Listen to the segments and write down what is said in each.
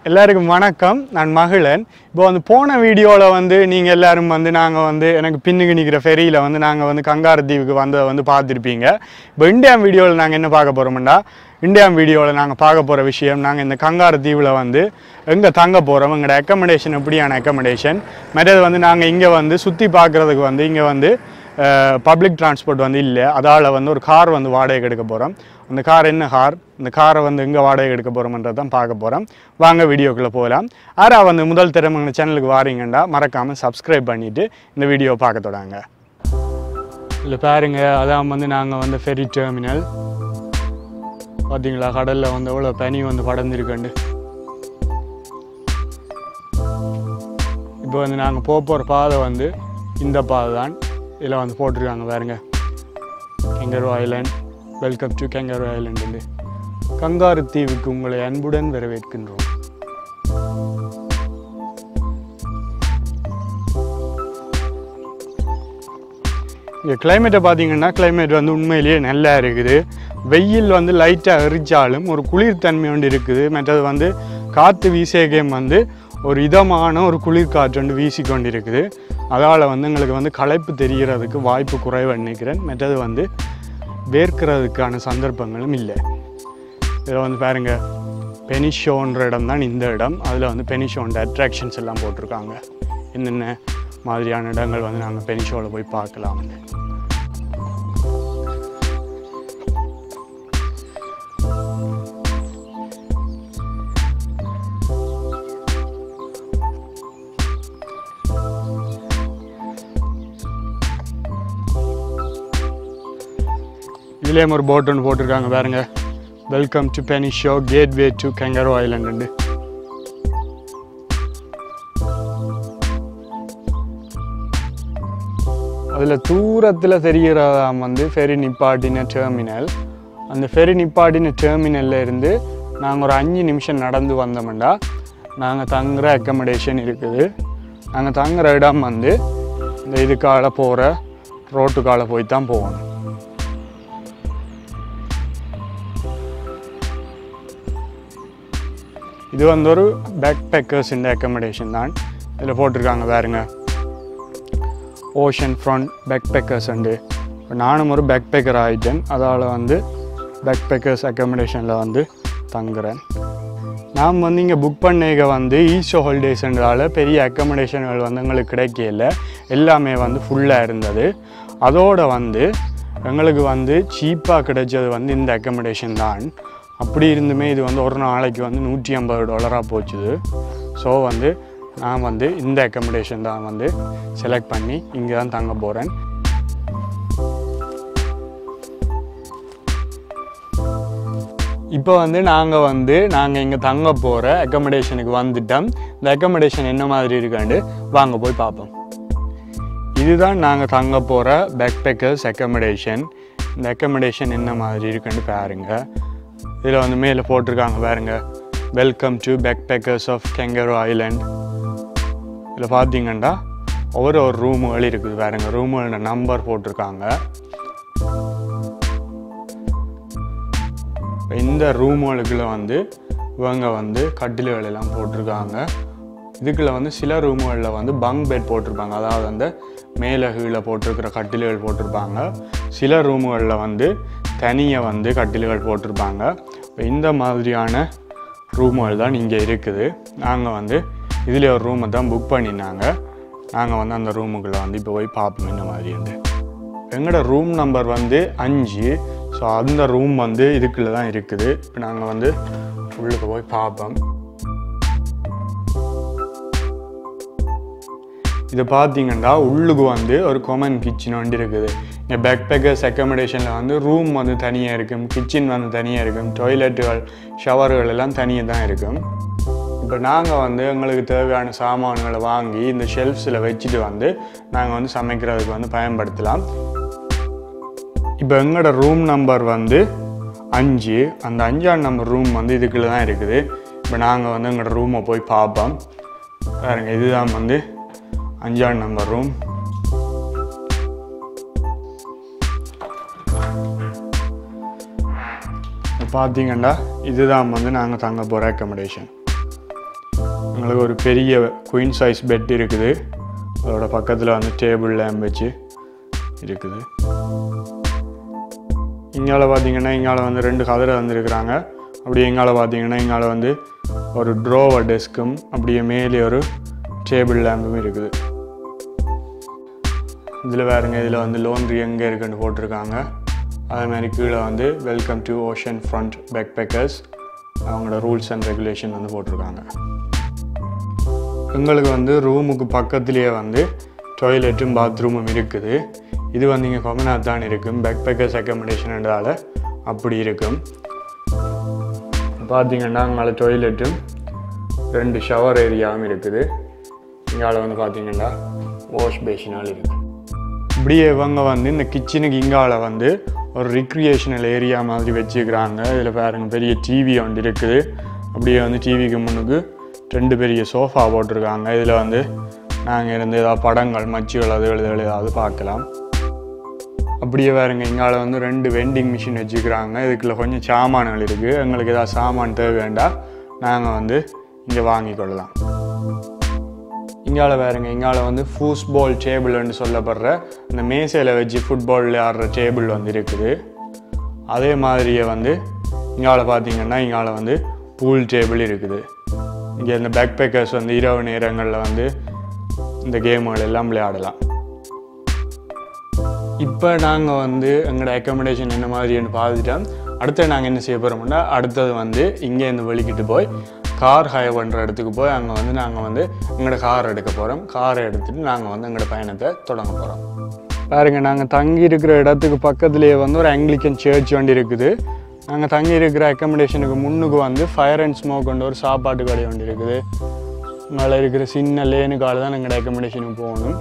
எல்லாருக்கும் வணக்கம் நான் மகிழன் இப்போ வந்து போன வீடியோவில் வந்து நீங்கள் எல்லாரும் வந்து நாங்கள் வந்து எனக்கு பின்னுக்கு நிற்கிற ஃபெரியில் வந்து நாங்கள் வந்து கங்காரத்தீவுக்கு வந்ததை வந்து பார்த்துருப்பீங்க இப்போ இந்தியாம் வீடியோவில் நாங்கள் என்ன பார்க்க போகிறோம்டா இந்தியாம் வீடியோவில் நாங்கள் பார்க்க போகிற விஷயம் நாங்கள் இந்த கங்காரத்தீவில் வந்து எங்கே தங்க போகிறோம் எங்களோட அக்கமடேஷன் எப்படியான அக்கமடேஷன் மற்றது வந்து நாங்கள் இங்கே வந்து சுற்றி பார்க்குறதுக்கு வந்து இங்கே வந்து பப்ளிக் டிரான்ஸ்போர்ட் வந்து இல்லை அதால் வந்து ஒரு கார் வந்து வாடகைக்கு எடுக்க போகிறோம் அந்த கார் என்ன கார் இந்த காரை வந்து எங்கே வாடகை எடுக்க போகிறோம்ன்றது தான் பார்க்க போகிறோம் வாங்க வீடியோக்குள்ளே போகலாம் ஆரா வந்து முதல் தரம் எங்கள் சேனலுக்கு வாரீங்கண்டா மறக்காமல் சப்ஸ்கிரைப் பண்ணிவிட்டு இந்த வீடியோ பார்க்க தொடங்க இல்லை பாருங்க அதான் வந்து நாங்கள் வந்து ஃபெரி டெர்மினல் பார்த்தீங்களா கடலில் வந்து எவ்வளோ பனி வந்து படர்ந்துருக்குண்டு இப்போ வந்து நாங்கள் போக போகிற பாதை வந்து இந்த பாதை தான் இதில் வந்து போட்டிருக்காங்க பாருங்க Kangaroo Island welcome to Kangaroo Island Kangaroo தீவுக்கு உங்களை அன்புடன் வரவேற்கின்றோம் இங்கே கிளைமேட்டை பார்த்தீங்கன்னா கிளைமேட் வந்து உண்மையிலேயே நல்லா இருக்குது வெயில் வந்து லைட்டாக எரிச்சாலும் ஒரு குளிர்தன்மை ஒன்று இருக்குது மற்றது வந்து காற்று வீசியகையும் வந்து ஒரு இதமான ஒரு குளிர் காற்று வந்து வீசிக்கொண்டு இருக்குது அதால் வந்து எங்களுக்கு வந்து களைப்பு தெரிகிறதுக்கு வாய்ப்பு குறைவு நினைக்கிறேன் மற்றது வந்து வேர்க்கிறதுக்கான சந்தர்ப்பங்களும் இல்லை இதில் வந்து பாருங்க பெனிஷோன்ற இடம் தான் இந்த இடம் அதில் வந்து பெனிஷோன்ற அட்ராக்ஷன்ஸ் எல்லாம் போட்டிருக்காங்க என்னென்ன மாதிரியான இடங்கள் வந்து நாங்கள் பெனிஷோவில் போய் பார்க்கலாம்னு இதுலேயும் ஒரு போட் ஒன்று போட்டிருக்காங்க பாருங்க welcome to Penneshaw gateway to Kangaroo Island அதில் தூரத்தில் தெரிகிறதாம் வந்து ஃபெரி நிப்பாட்டின டெர்மினல் அந்த ஃபெரி நிப்பாட்டின டெர்மினல்ல இருந்து நாங்கள் ஒரு அஞ்சு நிமிஷம் நடந்து வந்தோம்டா நாங்கள் தங்குற அக்கமடேஷன் இருக்குது நாங்கள் தங்குற இடம் வந்து இந்த இதுக்கால போகிற ரோட்டுக்கால போய் தான் போகணும் இது வந்து ஒரு பேக் பேக்கர்ஸ் இந்த அக்கமடேஷன் தான் இதில் போட்டிருக்காங்க பாருங்க ஓஷன் ஃப்ரண்ட் பேக் பேக்கர்ஸ் உண்டு இப்போ நானும் ஒரு பேக் பேக்கர் ஆகிட்டேன் அதால் வந்து பேக் பேக்கர்ஸ் அக்கமடேஷனில் வந்து தங்குறேன் நாம் வந்து இங்கே புக் பண்ணிக்க வந்து ஈஸ்டர் ஹாலிடேஸ்ன்றதால பெரிய அக்கமடேஷன்கள் வந்து எங்களுக்கு கிடைக்கல எல்லாமே வந்து ஃபுல்லாக இருந்தது அதோட வந்து எங்களுக்கு வந்து சீப்பாக கிடைச்சது வந்து இந்த அக்கமடேஷன் தான் அப்படி இருந்துமே இது வந்து ஒரு நாளைக்கு வந்து நூற்றி ஐம்பது டாலராக போச்சுது ஸோ வந்து நான் வந்து இந்த அக்கமடேஷன் தான் வந்து செலக்ட் பண்ணி இங்கே தான் தங்க போகிறேன் இப்போ வந்து நாங்கள் வந்து நாங்கள் இங்கே தங்க போகிற அக்கமடேஷனுக்கு வந்துட்டோம் இந்த அக்கமடேஷன் என்ன மாதிரி இருக்காண்டு வாங்க போய் பார்ப்போம் இதுதான் நாங்கள் தங்க போகிற பேக் பேக்கர்ஸ் அக்கமடேஷன் இந்த அக்கமடேஷன் என்ன மாதிரி இருக்குன்னு பாருங்க இதில் வந்து மேலே போட்டிருக்காங்க பாருங்க welcome to backpackers of Kangaroo Island இதில் பார்த்தீங்கன்னா ஒவ்வொரு ஒரு ரூமுகள் இருக்குது பாருங்க ரூமுகளோட நம்பர் போட்டிருக்காங்க இப்போ இந்த ரூமுகளுக்குள்ள வந்து இவங்க வந்து கட்டில்கள் எல்லாம் போட்டிருக்காங்க இதுக்குள்ள வந்து சில ரூமுகளில் வந்து பங்க் பெட் போட்டிருப்பாங்க அதாவது அந்த மேலே கீழே போட்டிருக்கிற கட்டில்கள் போட்டிருப்பாங்க சில ரூமுகளில் வந்து தனியாக வந்து கட்டில்கள் போட்டிருப்பாங்க இப்போ இந்த மாதிரியான ரூமுகள் தான் இங்கே இருக்குது நாங்கள் வந்து இதில் ஒரு ரூமை தான் புக் பண்ணினாங்க நாங்கள் வந்து அந்த ரூமுக்குள்ளே வந்து இப்போ போய் பார்ப்போம் இந்த மாதிரி எங்களோட ரூம் நம்பர் வந்து அஞ்சு ஸோ அந்த ரூம் வந்து இதுக்குள்ளே தான் இருக்குது இப்போ நாங்கள் வந்து உள்ளுக்கு போய் பார்ப்போம் இது பார்த்தீங்கன்னா உள்ளுக்கு வந்து ஒரு காமன் கிச்சன் வந்து இருக்குது இங்கே பேக் பேக்கர்ஸ் அக்கமடேஷனில் வந்து ரூம் வந்து தனியாக இருக்கும் கிச்சன் வந்து தனியாக இருக்கும் டாய்லெட்டுகள் ஷவர்கள் எல்லாம் தனியாக தான் இருக்கும் இப்போ நாங்கள் வந்து எங்களுக்கு தேவையான சாமான்களை வாங்கி இந்த ஷெல்ஃப்ஸில் வச்சுட்டு வந்து நாங்கள் வந்து சமைக்கிறதுக்கு வந்து பயன்படுத்தலாம் இப்போ எங்களோட ரூம் நம்பர் வந்து அஞ்சு அந்த அஞ்சாம் நம்பர் ரூம் வந்து இதுக்குள்ளே தான் இருக்குது இப்போ நாங்கள் வந்து எங்களோட ரூமை போய் பார்ப்போம் பாருங்க இதுதான் வந்து அஞ்சாம் நம்பர் ரூம் பார்த்தீங்கன்னா இதுதான் வந்து நாங்கள் தங்க போகிற அக்கமடேஷன் உங்களுக்கு ஒரு பெரிய குயின் சைஸ் பெட் இருக்குது அதோட பக்கத்தில் வந்து டேபிள் லேம்ப் வச்சு இருக்குது இங்கால பார்த்தீங்கன்னா இங்கால வந்து ரெண்டு கதிரை வந்துருக்குறாங்க அப்படியே இங்கால பார்த்தீங்கன்னா இங்கால வந்து ஒரு ட்ரோவர் டெஸ்க்கும் அப்படியே மேலே ஒரு டேபிள் லேம்பும் இருக்குது இதில் வேறுங்க இதில் வந்து லோன்ரி எங்கே இருக்குன்னு போட்டிருக்காங்க அதே மாதிரி கீழே வந்து welcome to ocean front backpackers அவங்களோட ரூல்ஸ் அண்ட் ரெகுலேஷன் வந்து போட்டிருக்காங்க எங்களுக்கு வந்து ரூமுக்கு பக்கத்துலேயே வந்து டாய்லெட்டும் பாத்ரூமும் இருக்குது இது வந்து இங்கே கொமனாத் தான் இருக்கும் பேக் பேக்கர்ஸ் அக்கமடேஷன்ன்றதால அப்படி இருக்கும் பார்த்தீங்கன்னா அங்கே டாய்லெட்டும் ரெண்டு ஷவர் ஏரியாவும் இருக்குது இங்கால வந்து பார்த்தீங்கன்னா வாஷ் பேஷனால் இருக்குது இப்படியே இவங்க வந்து இந்த கிச்சனுக்கு இங்கால வந்து ஒரு ரிக்ரியேஷனல் ஏரியா மாதிரி வச்சுக்கிறாங்க இதில் பாருங்க பெரிய டிவி ஒன்று இருக்குது அப்படியே வந்து டிவிக்கு முன்னுக்கு ரெண்டு பெரிய சோஃபா போட்டிருக்காங்க இதில் வந்து நாங்கள் இருந்து ஏதாவது படங்கள் மச்சுகள் அது எழுத ஏதாவது பார்க்கலாம் அப்படியே வேறுங்க இங்கால வந்து ரெண்டு வெண்டிங் மிஷின் வச்சுக்கிறாங்க இதுக்குள்ள கொஞ்சம் சாமான்கள் இருக்குது எங்களுக்கு ஏதாவது சாமான் தேவை வேண்டாம் நாங்கள் வந்து இங்கே வாங்கிக்கொள்ளலாம் இங்கால வேறுங்க இங்கால வந்து ஃபூஸ்பால் டேபிள்னு சொல்லப்படுற இந்த மேசையில் வச்சு ஃபுட்பால் ஆடுற டேபிள் வந்து இருக்குது அதே மாதிரியே வந்து இங்கால பார்த்தீங்கன்னா இங்கால வந்து பூல் டேபிள் இருக்குது இங்கே இந்த பேக் பேக்கர்ஸ் வந்து இரவு நேரங்களில் வந்து இந்த கேம்கள் எல்லாம் விளையாடலாம் இப்போ நாங்கள் வந்து எங்களோட அக்கமடேஷன் என்ன மாதிரின்னு பார்த்துட்டோம் அடுத்து நாங்கள் என்ன செய்ய போகிறோம்னா அடுத்தது வந்து இங்கே இருந்து வெளிக்கிட்டு போய் கார் ஹயர் பண்ணுற இடத்துக்கு போய் அங்கே வந்து நாங்கள் வந்து எங்களோட கார் எடுக்க போகிறோம் காரை எடுத்துகிட்டு நாங்கள் வந்து எங்களோட பயணத்தை தொடங்க போகிறோம் பாருங்க நாங்கள் தங்கி இருக்கிற இடத்துக்கு பக்கத்துலேயே வந்து ஒரு ஆங்கிலிக்கன் சர்ச் வண்டி இருக்குது நாங்கள் தங்கி இருக்கிற அக்கமடேஷனுக்கு முன்னுக்கு வந்து ஃபயர் அண்ட் ஸ்மோக் கொண்ட ஒரு சாப்பாட்டு கடை வண்டி இருக்குது மேலே இருக்கிற சின்ன லேனுக்கால தான் எங்களோட அக்கமடேஷனுக்கு போகணும்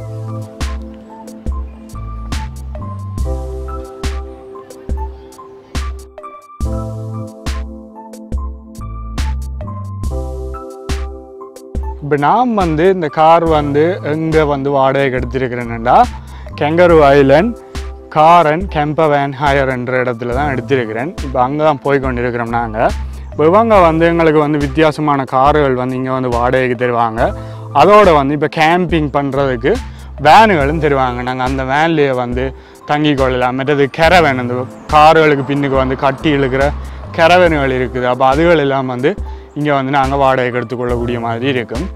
இப்போ நான் வந்து இந்த கார் வந்து எங்கே வந்து வாடகைக்கு எடுத்திருக்கிறேன்டா Kangaroo Island car and camper van hire என்ற இடத்துல தான் எடுத்திருக்கிறேன் இப்போ அங்கே தான் போய் கொண்டிருக்கிறோம் நாங்கள் இப்போ இவங்க வந்து எங்களுக்கு வந்து வித்தியாசமான கார்கள் வந்து இங்கே வந்து வாடகைக்கு தருவாங்க அதோட வந்து இப்போ கேம்பிங் பண்ணுறதுக்கு வேனுகளும் தருவாங்க நாங்கள் அந்த வேன்லேயே வந்து தங்கி கொள்ளலாம் மற்றது கெரவேன் அந்த கார்களுக்கு பின்னுக்கு வந்து கட்டி இழுக்கிற கெரவேனுகள் இருக்குது அப்போ அதுகள் எல்லாம் வந்து இங்கே வந்து நாங்கள் வாடகைக்கு எடுத்துக்கொள்ளக்கூடிய மாதிரி இருக்கும்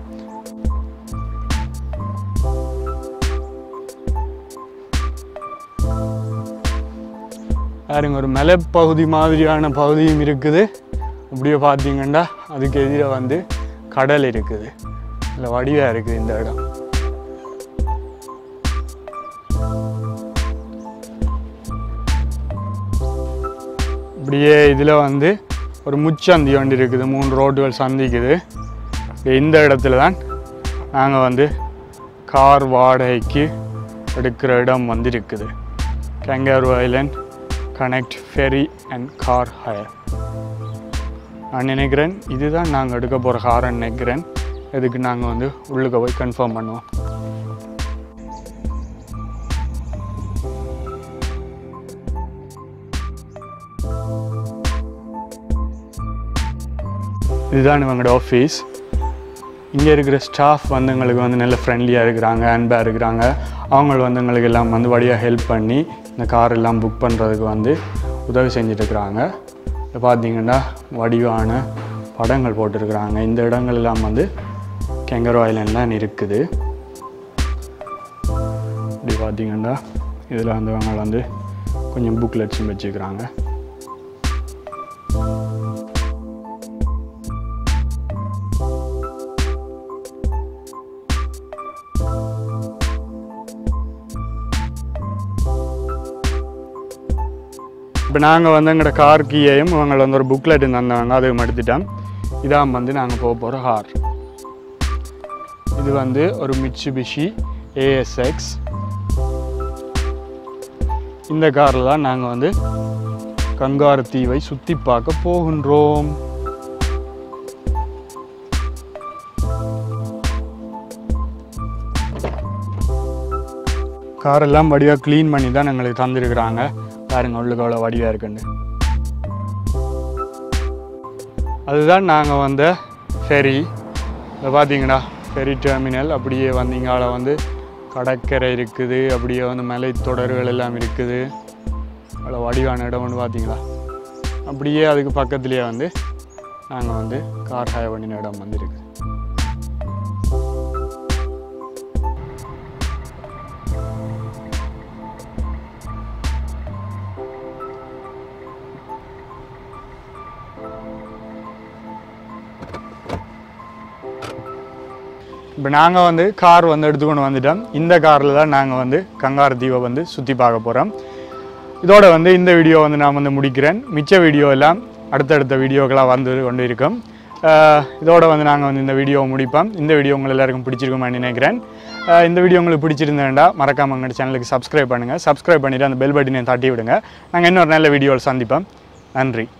பாருங்க ஒரு மலைப்பகுதி மாதிரியான பகுதியும் இருக்குது அப்படியே பார்த்தீங்கன்னா அதுக்கு எதிர வந்து கடல் இருக்குது இல்லை வடிவாக இருக்குது இந்த இடம் இப்படியே இதில் வந்து ஒரு முச்சந்தி ஒன்று இருக்குது மூணு ரோடுகள் சந்திக்குது இந்த இடத்துல தான் நாங்கள் வந்து கார் வாடகைக்கு எடுக்கிற இடம் வந்து இருக்குது Kangaroo Island Connect ferry and car hire நான் நினைக்கிறேன் இதுதான் நாங்கள் எடுக்க போகிற கார்னு நினைக்கிறேன் இதுக்கு நாங்கள் வந்து உள்ளுக்க போய் கன்ஃபார்ம் பண்ணுவோம் இதுதான் இவங்களோட ஆஃபீஸ் இங்கே இருக்கிற ஸ்டாஃப் வந்து எங்களுக்கு வந்து நல்ல ஃப்ரெண்ட்லியாக இருக்கிறாங்க அன்பாக இருக்கிறாங்க அவங்க வந்து எங்களுக்கு எல்லாம் வந்து வழியாக ஹெல்ப் பண்ணி இந்த கார் எல்லாம் புக் பண்ணுறதுக்கு வந்து உதவி செஞ்சுட்டு இருக்கிறாங்க இப்போ பார்த்தீங்கன்னா வடிவான படங்கள் போட்டிருக்கிறாங்க இந்த இடங்கள் எல்லாம் வந்து கெங்கரோ ஐலண்ட்லாம் இருக்குது இப்படி பார்த்தீங்கன்னா இதில் வந்து அவங்க வந்து கொஞ்சம் புக்லெட்ஸும் வச்சுக்கிறாங்க இப்போ நாங்கள் வந்து எங்களோட கார் கீயையும் இவங்க வந்து ஒரு புக்லெட் தந்தாங்க அதுவும் எடுத்துட்டோம் இதான் வந்து நாங்கள் போக போகிற கார் இது வந்து ஒரு மிட்சுபிஷி ஏஎஸ்எக்ஸ் இந்த காரில் தான் நாங்கள் வந்து கங்காரு தீவை சுற்றி பார்க்க போகின்றோம் காரெல்லாம் வடிவாக க்ளீன் பண்ணி தான் எங்களுக்கு தந்திருக்கிறாங்க பாருங்க உள்ளுக்கு அவ்வளோ வடிவாக இருக்குன்னு அதுதான் நாங்கள் வந்த ஃபெரி இதை பார்த்தீங்களா ஃபெரி டெர்மினல் அப்படியே வந்தீங்கால வந்து கடற்கரை இருக்குது அப்படியே வந்து மலைத்தொடர்கள் எல்லாம் இருக்குது அவ்வளோ வடிவான இடம் வந்து பார்த்தீங்களா அப்படியே அதுக்கு பக்கத்துலேயே வந்து நாங்கள் வந்து கார் ஹாய் பண்ணின இடம் வந்து இருக்குது இப்போ நாங்கள் வந்து கார் வந்து எடுத்துக்கொண்டு வந்துட்டோம் இந்த காரில் தான் நாங்கள் வந்து கங்காரு தீவை வந்து சுற்றி பார்க்க போகிறோம் இதோட வந்து இந்த வீடியோ வந்து நான் வந்து முடிக்கிறேன் மிச்ச வீடியோ எல்லாம் அடுத்தடுத்த வீடியோக்களாக வந்து கொண்டு இருக்கும் அஹ் இதோட வந்து நாங்கள் வந்து இந்த வீடியோவை முடிப்போம் இந்த வீடியோ உங்கள் எல்லாருக்கும் பிடிச்சிருக்குமான்னு நினைக்கிறேன் அஹ் இந்த வீடியோ உங்களுக்கு பிடிச்சிருந்தேன்டா மறக்காம எங்கள் சேனலுக்கு சப்ஸ்கிரைப் பண்ணுங்கள் சப்ஸ்கிரைப் பண்ணிவிட்டு அந்த பெல் பட்டனை தட்டி விடுங்க நாங்கள் இன்னொரு நல்ல வீடியோவில் சந்திப்போம் நன்றி